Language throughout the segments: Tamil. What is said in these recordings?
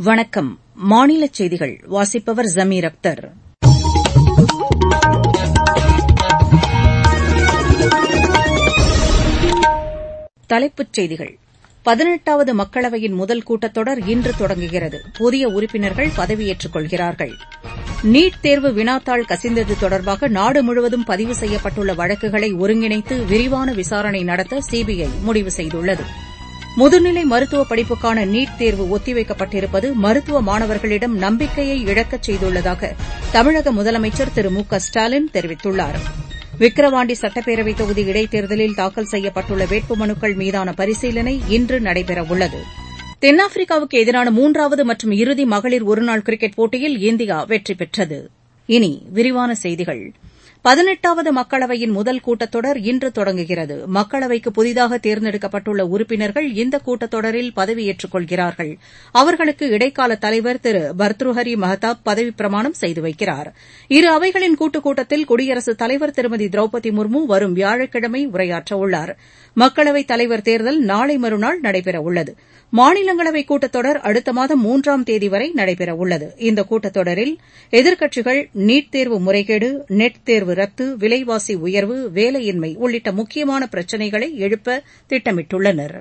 வணக்கம் மாநிலச் செய்திகள் வாசிப்பவர் ஜமீர் அக்தர் தலைப்புச் செய்திகள் பதினெட்டாவது மக்களவையின் முதல் கூட்டத்தொடர் இன்று தொடங்குகிறது புதிய உறுப்பினர்கள் பதவியேற்றுக் கொள்கிறார்கள் நீட் தேர்வு வினாத்தாள் கசிந்தது தொடர்பாக நாடு முழுவதும் பதிவு செய்யப்பட்டுள்ள வழக்குகளை ஒருங்கிணைத்து விரிவான விசாரணை நடத்த சிபிஐ முடிவு செய்துள்ளது முதுநிலை மருத்துவ படிப்புக்கான நீட் தேர்வு ஒத்திவைக்கப்பட்டிருப்பது மருத்துவ மாணவர்களிடம் நம்பிக்கையை இழக்கச் செய்துள்ளதாக தமிழக முதலமைச்சர் திரு மு க ஸ்டாலின் தெரிவித்துள்ளார் விக்கிரவாண்டி சட்டப்பேரவைத் தொகுதி இடைத்தேர்தலில் தாக்கல் செய்யப்பட்டுள்ள வேட்புமனுக்கள் மீதான பரிசீலனை இன்று நடைபெறவுள்ளது தென்னாப்பிரிக்காவுக்கு எதிரான மூன்றாவது மற்றும் இறுதி மகளிர் ஒருநாள் கிரிக்கெட் போட்டியில் இந்தியா வெற்றி பெற்றது இனி விரிவான செய்திகள் பதினெட்டாவது மக்களவையின் முதல் கூட்டத்தொடர் இன்று தொடங்குகிறது மக்களவைக்கு புதிதாக தேர்ந்தெடுக்கப்பட்டுள்ள உறுப்பினர்கள் இந்த கூட்டத்தொடரில் பதவியேற்றுக் கொள்கிறார்கள் அவர்களுக்கு இடைக்கால தலைவர் திரு பர்த்ருஹரி மஹதாப் பதவிப் பிரமாணம் செய்து வைக்கிறார் இரு அவைகளின் கூட்டுக் கூட்டத்தில் குடியரசுத் தலைவர் திருமதி திரௌபதி முர்மு வரும் வியாழக்கிழமை உரையாற்றவுள்ளார் மக்களவைத் தலைவர் தேர்தல் நாளை மறுநாள் நடைபெறவுள்ளது மாநிலங்களவை கூட்டத்தொடர் அடுத்த மாதம் மூன்றாம் தேதி வரை நடைபெறவுள்ளது இந்த கூட்டத்தொடரில் எதிர்க்கட்சிகள் நீட் தேர்வு முறைகேடு நெட் தேர்வு ரத்து விலைவாசி உயர்வு வேலையின்மை உள்ளிட்ட முக்கியமான பிரச்சினைகளை எழுப்ப திட்டமிட்டுள்ளனா்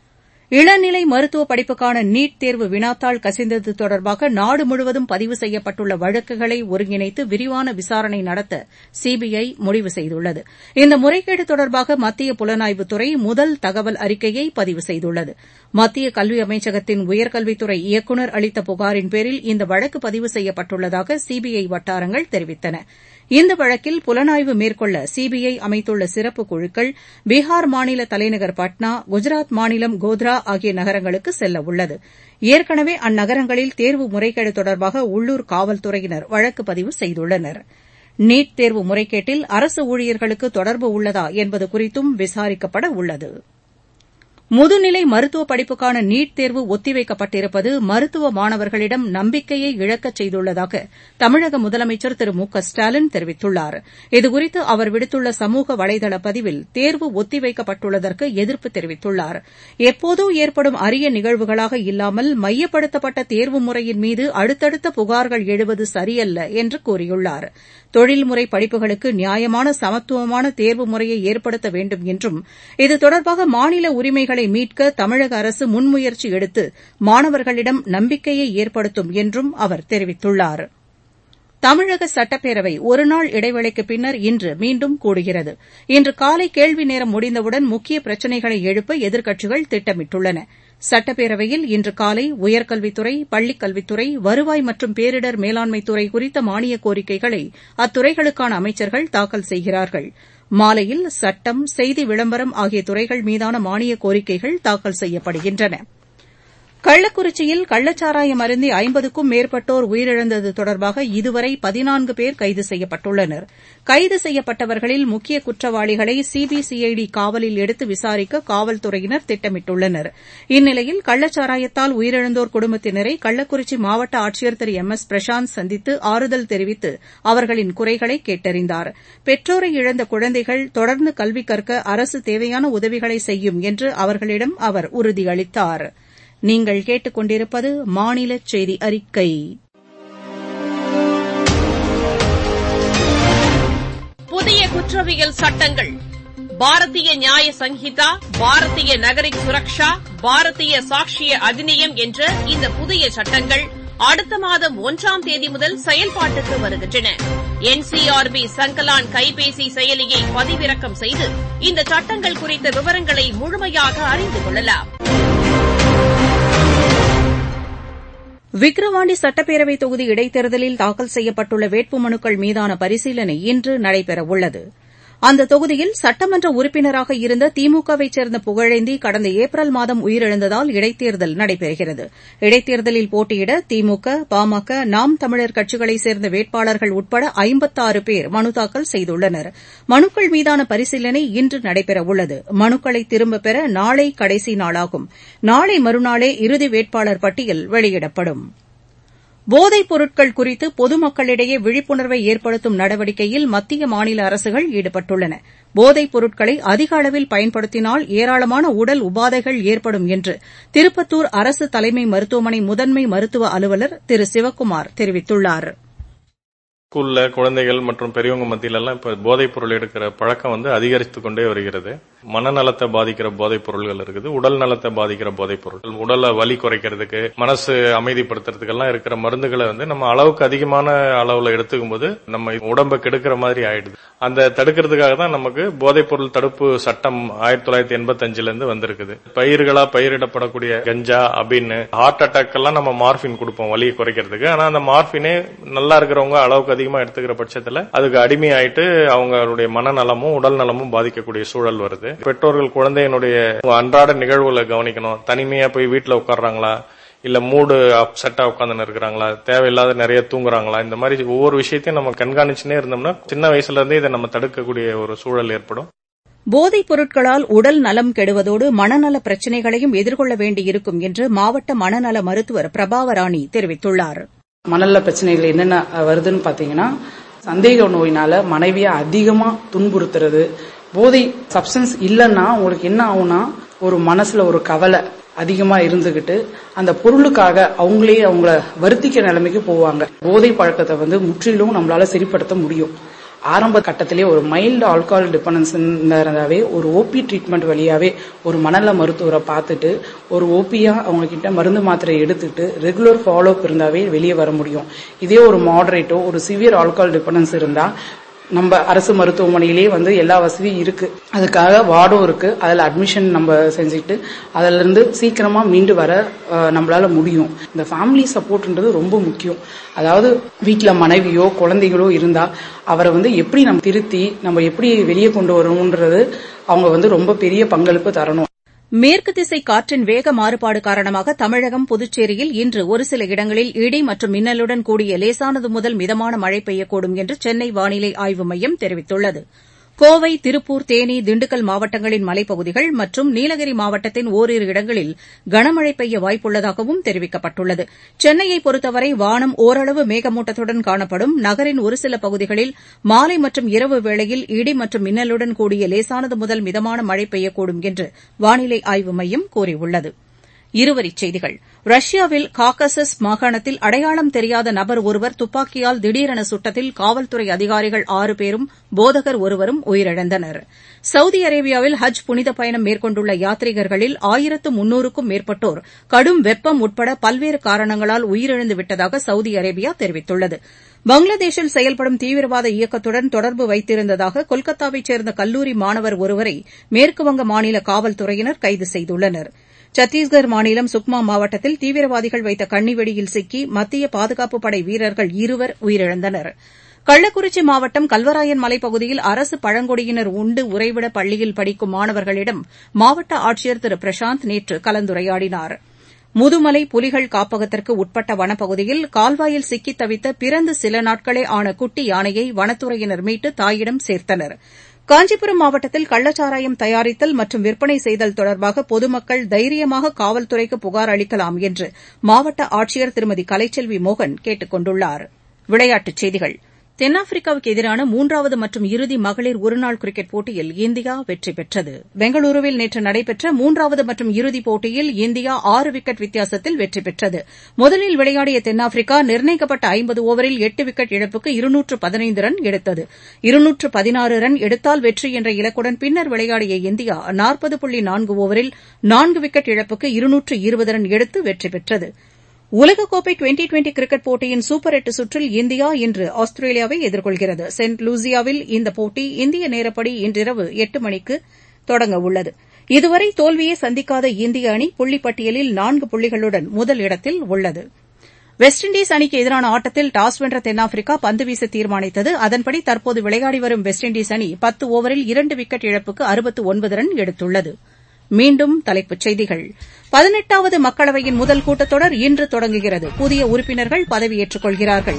இளநிலை மருத்துவ படிப்புக்கான நீட் தேர்வு வினாத்தாள் கசிந்தது தொடர்பாக நாடு முழுவதும் பதிவு செய்யப்பட்டுள்ள வழக்குகளை ஒருங்கிணைத்து விரிவான விசாரணை நடத்த சிபிஐ முடிவு செய்துள்ளது இந்த முறைகேடு தொடர்பாக மத்திய புலனாய்வுத்துறை முதல் தகவல் அறிக்கையை பதிவு செய்துள்ளது மத்திய கல்வி அமைச்சகத்தின் உயர்கல்வித்துறை இயக்குநர் அளித்த புகாரின் பேரில் இந்த வழக்கு பதிவு செய்யப்பட்டுள்ளதாக சிபிஐ வட்டாரங்கள் தெரிவித்தன இந்த வழக்கில் புலனாய்வு மேற்கொள்ள சிபிஐ அமைத்துள்ள சிறப்பு குழுக்கள் பீகார் மாநில தலைநகர் பட்னா குஜராத் மாநிலம் கோத்ரா ஆகிய நகரங்களுக்கு செல்ல உள்ளது ஏற்கனவே அந்நகரங்களில் தேர்வு முறைகேடு தொடர்பாக உள்ளூர் காவல்துறையினர் வழக்கு பதிவு செய்துள்ளனர் நீட் தேர்வு முறைகேட்டில் அரசு ஊழியர்களுக்கு தொடர்பு உள்ளதா என்பது குறித்தும் விசாரிக்கப்பட உள்ளது முதுநிலை மருத்துவ படிப்புக்கான நீட் தேர்வு ஒத்திவைக்கப்பட்டிருப்பது மருத்துவ மாணவர்களிடம் நம்பிக்கையை இழக்கச் செய்துள்ளதாக தமிழக முதலமைச்சர் திரு மு க ஸ்டாலின் தெரிவித்துள்ளார் இதுகுறித்து அவர் விடுத்துள்ள சமூக வலைதள பதிவில் தேர்வு ஒத்திவைக்கப்பட்டுள்ளதற்கு எதிர்ப்பு தெரிவித்துள்ளார் எப்போதோ ஏற்படும் அரிய நிகழ்வுகளாக இல்லாமல் மையப்படுத்தப்பட்ட தேர்வு முறையின் மீது அடுத்தடுத்த புகார்கள் எழுவது சரியல்ல என்று கூறியுள்ளார் தொழில்முறை படிப்புகளுக்கு நியாயமான சமத்துவமான தேர்வு முறையை ஏற்படுத்த வேண்டும் என்றும் இது தொடர்பாக மாநில உரிமைகளை மீட்க தமிழக அரசு முன்முயற்சி எடுத்து மாணவர்களிடம் நம்பிக்கையை ஏற்படுத்தும் என்றும் அவர் தெரிவித்துள்ளார் தமிழக சட்டப்பேரவை ஒருநாள் இடைவெளிக்கு பின்னர் இன்று மீண்டும் கூடுகிறது இன்று காலை கேள்வி நேரம் முடிந்தவுடன் முக்கிய பிரச்சினைகளை எழுப்ப எதிர்க்கட்சிகள் திட்டமிட்டுள்ளன சட்டப்பேரவையில் இன்று காலை உயர்கல்வித்துறை பள்ளிக்கல்வித்துறை வருவாய் மற்றும் பேரிடர் மேலாண்மைத்துறை குறித்த மானியக் கோரிக்கைகளை அத்துறைகளுக்கான அமைச்சர்கள் தாக்கல் செய்கிறார்கள் மாலையில் சட்டம் செய்தி விளம்பரம் ஆகிய துறைகள் மீதான மானியக் கோரிக்கைகள் தாக்கல் செய்யப்படுகின்றன கள்ளக்குறிச்சியில் கள்ளச்சாராயம் அருந்தி ஐம்பதுக்கும் மேற்பட்டோர் உயிரிழந்தது தொடர்பாக இதுவரை பதினான்கு பேர் கைது செய்யப்பட்டுள்ளனர் கைது செய்யப்பட்டவர்களில் முக்கிய குற்றவாளிகளை சிபிசிஐடி காவலில் எடுத்து விசாரிக்க காவல்துறையினர் திட்டமிட்டுள்ளனர் இந்நிலையில் கள்ளச்சாராயத்தால் உயிரிழந்தோர் குடும்பத்தினரை கள்ளக்குறிச்சி மாவட்ட ஆட்சியர் திரு எம் எஸ் பிரசாந்த் சந்தித்து ஆறுதல் தெரிவித்து அவர்களின் குறைகளை கேட்டறிந்தார் பெற்றோரை இழந்த குழந்தைகள் தொடர்ந்து கல்வி கற்க அரசு தேவையான உதவிகளை செய்யும் என்று அவர்களிடம் அவர் உறுதியளித்தாா் நீங்கள் கேட்டுக்கொண்டிருப்பது மாநில செய்தி அறிக்கை புதிய குற்றவியல் சட்டங்கள் பாரதிய நியாய சங்கீதா பாரதிய நகரிக் சுரக்ஷா பாரதிய சாட்சிய அதிநியம் என்ற இந்த புதிய சட்டங்கள் அடுத்த மாதம் ஒன்றாம் தேதி முதல் செயல்பாட்டுக்கு வருகின்றன என்சிஆர்பி சங்கலான் கைபேசி செயலியை பதிவிறக்கம் செய்து இந்த சட்டங்கள் குறித்த விவரங்களை முழுமையாக அறிந்து கொள்ளலாம் விக்கிரவாண்டி சட்டப்பேரவைத் தொகுதி இடைத்தேர்தலில் தாக்கல் செய்யப்பட்டுள்ள வேட்புமனுக்கள் மீதான பரிசீலனை இன்று நடைபெறவுள்ளது அந்த தொகுதியில் சட்டமன்ற உறுப்பினராக இருந்த திமுகவைச் சேர்ந்த புகழேந்தி கடந்த ஏப்ரல் மாதம் உயிரிழந்ததால் இடைத்தேர்தல் நடைபெறுகிறது இடைத்தேர்தலில் போட்டியிட திமுக பாமக நாம் தமிழர் கட்சிகளைச் சேர்ந்த வேட்பாளர்கள் உட்பட ஐம்பத்தாறு பேர் மனு தாக்கல் செய்துள்ளனர் மனுக்கள் மீதான பரிசீலனை இன்று நடைபெறவுள்ளது மனுக்களை திரும்பப் பெற நாளை கடைசி நாளாகும் நாளை மறுநாளே இறுதி வேட்பாளர் பட்டியல் வெளியிடப்படும் போதைப் பொருட்கள் குறித்து பொதுமக்களிடையே விழிப்புணர்வை ஏற்படுத்தும் நடவடிக்கையில் மத்திய மாநில அரசுகள் ஈடுபட்டுள்ளன போதைப் பொருட்களை அதிக அளவில் பயன்படுத்தினால் ஏராளமான உடல் உபாதைகள் ஏற்படும் என்று திருப்பத்தூர் அரசு தலைமை மருத்துவமனை முதன்மை மருத்துவ அலுவலர் திரு சிவக்குமார் தெரிவித்துள்ளாா் ஸ்கூல்ல குழந்தைகள் மற்றும் பெரியவங்க மத்தியில எல்லாம் இப்ப போதைப் பொருள் எடுக்கிற பழக்கம் வந்து அதிகரித்து கொண்டே வருகிறது மனநலத்தை பாதிக்கிற போதைப் பொருள்கள் இருக்குது உடல் நலத்தை பாதிக்கிற போதைப் பொருட்கள் உடலை வலி குறைக்கிறதுக்கு மனசு அமைதிப்படுத்துறதுக்கெல்லாம் இருக்கிற மருந்துகளை வந்து நம்ம அளவுக்கு அதிகமான அளவுல எடுத்துக்கும் போது நம்ம உடம்பை கெடுக்கிற மாதிரி ஆயிடுது அந்த தடுக்கிறதுக்காக தான் நமக்கு போதைப் பொருள் தடுப்பு சட்டம் ஆயிரத்தி தொள்ளாயிரத்தி எண்பத்தஞ்சுல இருந்து வந்திருக்குது பயிர்களா பயிரிடப்படக்கூடிய கஞ்சா அபின்னு ஹார்ட் அட்டாக் எல்லாம் நம்ம மார்பின் கொடுப்போம் வலியை குறைக்கிறதுக்கு ஆனா அந்த மார்பினே நல்லா இருக்கிறவங்க அளவுக்கு அதிகமா எடுத்துக்கிற பட்சத்துல அதுக்கு அடிமையாயிட்டு அவங்களுடைய மனநலமும் உடல் நலமும் பாதிக்கக்கூடிய சூழல் வருது பெற்றோர்கள் குழந்தையினுடைய அன்றாட நிகழ்வுகளை கவனிக்கணும் தனிமையா போய் வீட்டுல உட்கார்றாங்களா இல்ல மூடு அப்செட்டா உட்காந்துன்னு இருக்கிறாங்களா தேவையில்லாத நிறைய தூங்குறாங்களா இந்த மாதிரி ஒவ்வொரு விஷயத்தையும் நம்ம கண்காணிச்சுனே இருந்தோம்னா சின்ன வயசுல இருந்தே இதை நம்ம தடுக்கக்கூடிய ஒரு சூழல் ஏற்படும் போதைப் பொருட்களால் உடல் நலம் கெடுவதோடு மனநல பிரச்சினைகளையும் எதிர்கொள்ள வேண்டியிருக்கும் என்று மாவட்ட மனநல மருத்துவர் பிரபாவராணி தெரிவித்துள்ளார் மனநல பிரச்சனைகள் என்னென்ன வருதுன்னு பாத்தீங்கன்னா சந்தேக நோயினால மனைவியை அதிகமா துன்புறுத்துறது போதை சப்ஸ்டன்ஸ் இல்லைன்னா உங்களுக்கு என்ன ஆகும்னா ஒரு மனசுல ஒரு கவலை அதிகமா இருந்துகிட்டு அந்த பொருளுக்காக அவங்களே அவங்கள வருத்திக்க நிலைமைக்கு போவாங்க போதை பழக்கத்தை வந்து முற்றிலும் நம்மளால சரிப்படுத்த முடியும் ஆரம்ப கட்டத்திலே ஒரு மைல்டு ஆல்கஹால் டிபெண்டன்ஸ் இருந்தாவே ஒரு ஓபி ட்ரீட்மெண்ட் வழியாவே ஒரு மனநல மருத்துவரை பார்த்துட்டு ஒரு ஓபியா அவங்க கிட்ட மருந்து மாத்திரை எடுத்துட்டு ரெகுலர் ஃபாலோ அப் இருந்தாவே வெளியே வர முடியும் இதே ஒரு மாடரேட்டோ ஒரு சிவியர் ஆல்கஹால் டிபெண்டன்ஸ் இருந்தா நம்ம அரசு மருத்துவமனையிலேயே வந்து எல்லா வசதியும் இருக்கு அதுக்காக வார்டும் இருக்கு அதுல அட்மிஷன் நம்ம செஞ்சுட்டு அதுல இருந்து சீக்கிரமா மீண்டு வர நம்மளால முடியும் இந்த ஃபேமிலி சப்போர்ட்ன்றது ரொம்ப முக்கியம் அதாவது வீட்டுல மனைவியோ குழந்தைகளோ இருந்தா அவரை வந்து எப்படி நம்ம திருத்தி நம்ம எப்படி வெளியே கொண்டு வரணும்ன்றது அவங்க வந்து ரொம்ப பெரிய பங்களிப்பு தரணும் மேற்கு திசை காற்றின் வேக மாறுபாடு காரணமாக தமிழகம் புதுச்சேரியில் இன்று ஒரு சில இடங்களில் இடி மற்றும் மின்னலுடன் கூடிய லேசானது முதல் மிதமான மழை பெய்யக்கூடும் என்று சென்னை வானிலை ஆய்வு மையம் தெரிவித்துள்ளது கோவை திருப்பூர் தேனி திண்டுக்கல் மாவட்டங்களின் மலைப்பகுதிகள் மற்றும் நீலகிரி மாவட்டத்தின் ஓரிரு இடங்களில் கனமழை பெய்ய வாய்ப்புள்ளதாகவும் தெரிவிக்கப்பட்டுள்ளது சென்னையை பொறுத்தவரை வானம் ஓரளவு மேகமூட்டத்துடன் காணப்படும் நகரின் ஒரு சில பகுதிகளில் மாலை மற்றும் இரவு வேளையில் இடி மற்றும் மின்னலுடன் கூடிய லேசானது முதல் மிதமான மழை பெய்யக்கூடும் என்று வானிலை ஆய்வு மையம் கூறியுள்ளது இருவரிச் செய்திகள் ரஷ்யாவில் காக்கசஸ் மாகாணத்தில் அடையாளம் தெரியாத நபர் ஒருவர் துப்பாக்கியால் திடீரென சுட்டத்தில் காவல்துறை அதிகாரிகள் ஆறு பேரும் போதகர் ஒருவரும் உயிரிழந்தனர் சவுதி அரேபியாவில் ஹஜ் புனித பயணம் மேற்கொண்டுள்ள யாத்ரீகர்களில் ஆயிரத்து முன்னூறுக்கும் மேற்பட்டோர் கடும் வெப்பம் உட்பட பல்வேறு காரணங்களால் உயிரிழந்து விட்டதாக சவுதி அரேபியா தெரிவித்துள்ளது பங்களாதேஷில் செயல்படும் தீவிரவாத இயக்கத்துடன் தொடர்பு வைத்திருந்ததாக கொல்கத்தாவைச் சேர்ந்த கல்லூரி மாணவர் ஒருவரை மேற்குவங்க மாநில காவல்துறையினர் கைது செய்துள்ளனா் சத்தீஸ்கர் மாநிலம் சுக்மா மாவட்டத்தில் தீவிரவாதிகள் வைத்த கண்ணிவெடியில் சிக்கி மத்திய பாதுகாப்புப் படை வீரர்கள் இருவர் உயிரிழந்தனர் கள்ளக்குறிச்சி மாவட்டம் கல்வராயன் மலைப்பகுதியில் அரசு பழங்குடியினர் உண்டு உறைவிட பள்ளியில் படிக்கும் மாணவர்களிடம் மாவட்ட ஆட்சியர் திரு பிரசாந்த் நேற்று கலந்துரையாடினார் முதுமலை புலிகள் காப்பகத்திற்கு உட்பட்ட வனப்பகுதியில் கால்வாயில் சிக்கித் தவித்த பிறந்து சில நாட்களே ஆன குட்டி யானையை வனத்துறையினர் மீட்டு தாயிடம் சேர்த்தனர் காஞ்சிபுரம் மாவட்டத்தில் கள்ளச்சாராயம் தயாரித்தல் மற்றும் விற்பனை செய்தல் தொடர்பாக பொதுமக்கள் தைரியமாக காவல்துறைக்கு புகார் அளிக்கலாம் என்று மாவட்ட ஆட்சியர் திருமதி கலைச்செல்வி மோகன் கேட்டுக் கொண்டுள்ளார் விளையாட்டுச் செய்திகள் தென்னாப்பிரிக்காவுக்கு எதிரான மூன்றாவது மற்றும் இறுதி மகளிர் ஒருநாள் கிரிக்கெட் போட்டியில் இந்தியா வெற்றி பெற்றது பெங்களூருவில் நேற்று நடைபெற்ற மூன்றாவது மற்றும் இறுதிப் போட்டியில் இந்தியா ஆறு விக்கெட் வித்தியாசத்தில் வெற்றி பெற்றது முதலில் விளையாடிய தென்னாப்பிரிக்கா நிர்ணயிக்கப்பட்ட ஐம்பது ஓவரில் எட்டு விக்கெட் இழப்புக்கு இருநூற்று பதினைந்து ரன் எடுத்தது இருநூற்று பதினாறு ரன் எடுத்தால் வெற்றி என்ற இலக்குடன் பின்னர் விளையாடிய இந்தியா நாற்பது புள்ளி நான்கு ஓவரில் நான்கு விக்கெட் இழப்புக்கு இருநூற்று இருபது ரன் எடுத்து வெற்றி பெற்றது உலகக்கோப்பை டுவெண்டி டுவெண்டி கிரிக்கெட் போட்டியின் சூப்பர் எட்டு சுற்றில் இந்தியா இன்று ஆஸ்திரேலியாவை எதிர்கொள்கிறது சென்ட் லூசியாவில் இந்த போட்டி இந்திய நேரப்படி இன்றிரவு எட்டு மணிக்கு தொடங்க உள்ளது இதுவரை தோல்வியை சந்திக்காத இந்திய அணி புள்ளிப்பட்டியலில் நான்கு புள்ளிகளுடன் முதலிடத்தில் உள்ளது வெஸ்ட் இண்டீஸ் அணிக்கு எதிரான ஆட்டத்தில் டாஸ் வென்ற தென்னாப்பிரிக்கா பந்து வீச தீர்மானித்தது அதன்படி தற்போது விளையாடி வரும் வெஸ்ட் இண்டீஸ் அணி பத்து ஓவரில் இரண்டு விக்கெட் இழப்புக்கு அறுபத்து ஒன்பது ரன் எடுத்துள்ளது மீண்டும் தலைப்புச் செய்திகள் பதினெட்டாவது மக்களவையின் முதல் கூட்டத்தொடர் இன்று தொடங்குகிறது புதிய உறுப்பினர்கள் பதவியேற்றுக் கொள்கிறார்கள்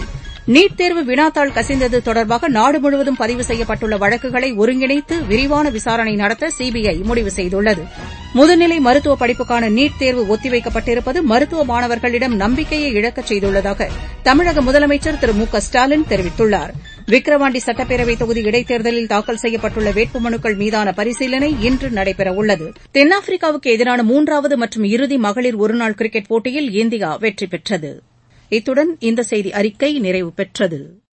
நீட் தேர்வு வினாத்தாள் கசிந்தது தொடர்பாக நாடு முழுவதும் பதிவு செய்யப்பட்டுள்ள வழக்குகளை ஒருங்கிணைத்து விரிவான விசாரணை நடத்த சிபிஐ முடிவு செய்துள்ளது முதுநிலை மருத்துவ படிப்புக்கான நீட் தேர்வு ஒத்திவைக்கப்பட்டிருப்பது மருத்துவ மாணவர்களிடம் நம்பிக்கையை இழக்கச் செய்துள்ளதாக தமிழக முதலமைச்சர் திரு மு க ஸ்டாலின் தெரிவித்துள்ளார் விக்கிரவாண்டி சட்டப்பேரவை தொகுதி இடைத்தேர்தலில் தாக்கல் செய்யப்பட்டுள்ள வேட்புமனுக்கள் மீதான பரிசீலனை இன்று நடைபெறவுள்ளது தென்னாப்பிரிக்காவுக்கு எதிரான மூன்றாவது மற்றும் இறுதி மகளிர் ஒருநாள் கிரிக்கெட் போட்டியில் இந்தியா வெற்றி பெற்றது இத்துடன் இந்த செய்தி அறிக்கை நிறைவு பெற்றது